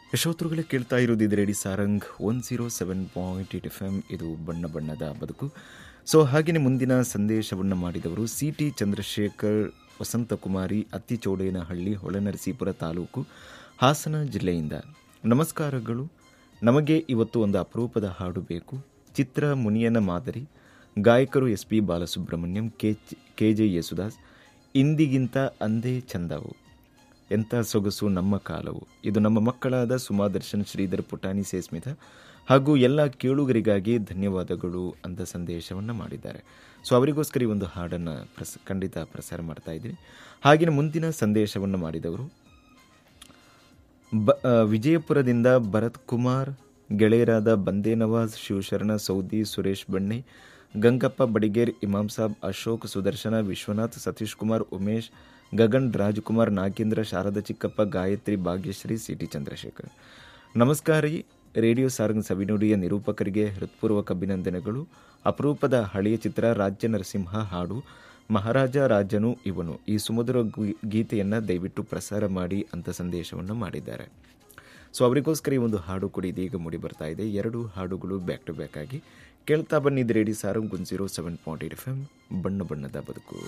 ಯಶೋತ್ರುಗಳೇ ಕೇಳ್ತಾ ಇರೋದು ಇದು radio Sarang one zero seven point eight F M ಇದು ಬಣ್ಣ ಬಣ್ಣದ ಬದುಕು ಸೊ ಹಾಗೆಯೇ ಮುಂದಿನ ಸಂದೇಶವನ್ನು ಮಾಡಿದವರು ಸಿ ಟಿ ಚಂದ್ರಶೇಖರ್ ವಸಂತಕುಮಾರಿ ಅತ್ತಿಚೌಡೇನಹಳ್ಳಿ ಹೊಳೆನರಸೀಪುರ ತಾಲೂಕು ಹಾಸನ ಜಿಲ್ಲೆಯಿಂದ ನಮಸ್ಕಾರಗಳು ನಮಗೆ ಇವತ್ತು ಒಂದು ಅಪರೂಪದ ಹಾಡು ಬೇಕು ಚಿತ್ರ ಮುನಿಯನ ಮಾದರಿ ಗಾಯಕರು S P Balasubrahmanyam K K J Yesudas ಇಂದಿಗಿಂತ ಅಂದೇ ಚಂದವು ಎಂಥ ಸೊಗಸು ನಮ್ಮ ಕಾಲವು ಇದು ನಮ್ಮ ಮಕ್ಕಳಾದ ಸುಮಾದರ್ಶನ್ ಶ್ರೀಧರ್ ಪುಟಾಣಿ ಸೇಸ್ಮಿತ ಹಾಗೂ ಎಲ್ಲ ಕೇಳುಗರಿಗಾಗಿ ಧನ್ಯವಾದಗಳು ಅಂತ ಸಂದೇಶವನ್ನು ಮಾಡಿದ್ದಾರೆ ಸೊ ಅವರಿಗೋಸ್ಕರ ಈ ಒಂದು ಹಾಡನ್ನು ಪ್ರಸ ಖಂಡಿತ ಪ್ರಸಾರ ಮಾಡ್ತಾ ಇದ್ದೀನಿ ಹಾಗೆಯೇ ಮುಂದಿನ ಸಂದೇಶವನ್ನು ಮಾಡಿದವರು ಬ ಆ, ವಿಜಯಪುರದಿಂದ ಭರತ್ ಕುಮಾರ್ ಗೆಳೆಯರಾದ ಬಂದೇ ನವಾಜ್ ಶಿವಶರಣ ಸೌದಿ ಸುರೇಶ್ ಬಣ್ಣೆ ಗಂಗಪ್ಪ ಬಡಿಗೇರ್ ಇಮಾಮ್ ಸಾಬ್ ಅಶೋಕ್ ಸುದರ್ಶನ ವಿಶ್ವನಾಥ್ ಸತೀಶ್ ಕುಮಾರ್ ಉಮೇಶ್ ಗಗನ್ ರಾಜ್ಕುಮಾರ್ ನಾಗೇಂದ್ರ ಶಾರದಾ ಚಿಕ್ಕಪ್ಪ ಗಾಯತ್ರಿ ಭಾಗ್ಯಶ್ರೀ ಸಿ ಟಿ ಚಂದ್ರಶೇಖರ್ ನಮಸ್ಕಾರ ರೀ ರೇಡಿಯೋ ಸಾರಂಗ್ ಸವಿನುಡಿಯ ನಿರೂಪಕರಿಗೆ ಹೃತ್ಪೂರ್ವಕ ಅಭಿನಂದನೆಗಳು ಅಪರೂಪದ ಹಳೆಯ ಚಿತ್ರ ರಾಜ್ಯ ನರಸಿಂಹ ಹಾಡು ಮಹಾರಾಜ ರಾಜನು ಇವನು ಈ ಸುಮಧುರ ಗೀ- ಗೀತೆಯನ್ನ ದಯವಿಟ್ಟು ಪ್ರಸಾರ ಮಾಡಿ ಅಂತ ಸಂದೇಶವನ್ನು ಮಾಡಿದ್ದಾರೆ ಸೊ ಅವರಿಗೋಸ್ಕರ ಈ ಒಂದು ಹಾಡು ಕೂಡ ಇದೀಗ ಮೂಡಿ ಬರ್ತಾ ಇದೆ ಎರಡು ಹಾಡುಗಳು ಬ್ಯಾಕ್ ಟು ಬ್ಯಾಕ್ ಆಗಿ ಕೇಳ್ತಾ ಬನ್ನಿದ್ದು radio Sarang one zero seven point eight F M ಬಣ್ಣ ಬಣ್ಣದ ಬದುಕು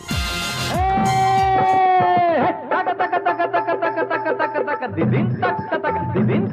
ತಕ ತಕ ತಕ ತಕ ತಕ ತಕ ತಕ ತಕ ದಿದಿನ್ ತಕ ತಕ ದಿದಿನ್